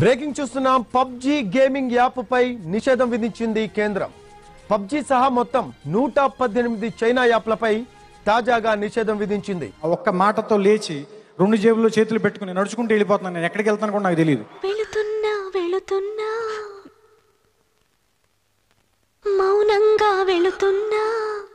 breaking చూస్తున్నాం PUBG gaming app పై నిషేధం విధించింది కేంద్రం పబ్జీ సహా మొత్తం నూట పద్దెనిమిది చైనా యాప్లపై తాజాగా నిషేధం విధించింది ఆ ఒక్క మాటతో లేచి రెండు జేబుల్లో చేతులు పెట్టుకుని నడుచుకుంటూ వెళ్ళిపోతున్నాను నేను ఎక్కడికి వెళ్తాను కూడా నాకు తెలియదు వెళుతున్నా వెళుతున్నా మౌనంగా వెళుతున్నా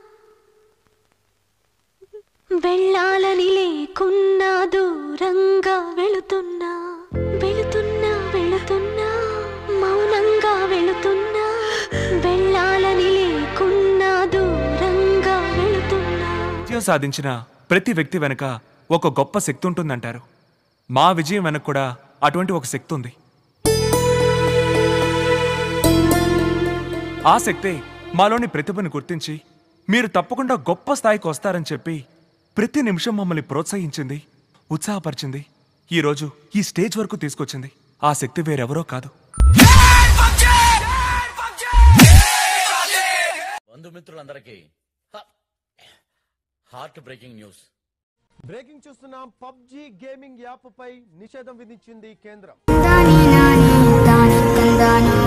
వెళ్ళాలని లేకున్నా దూరంగా వెళుతున్నా వెళుతున్నా వెళుతున్నా మౌనంగా వెళుతున్నా వెళ్ళాలని లేకున్నా దూరంగా వెళుతున్నా విజయం సాధించిన ప్రతి వ్యక్తి వెనుక ఒక గొప్ప శక్తి ఉంటుందంటారు మా విజయం వెనక కూడా అటువంటి ఒక శక్తి ఉంది ఆ శక్తే మాలోని ప్రతిభను గుర్తించి మీరు తప్పకుండా గొప్ప స్థాయికి వస్తారని చెప్పి ప్రతి నిమిషం మమ్మల్ని ప్రోత్సహించింది ఉత్సాహపరిచింది ఈరోజు ఈ స్టేజ్ వరకు తీసుకొచ్చింది ఆ శక్తి వేరెవరో కాదు బంధుమిత్రులందరికీ హ- హార్ట్ బ్రేకింగ్ న్యూస్ బ్రేకింగ్ చూస్తున్నాం పబ్జీ గేమింగ్ యాప్ పై నిషేధం విధించింది కేంద్రం తందాని నాని తాని తందానా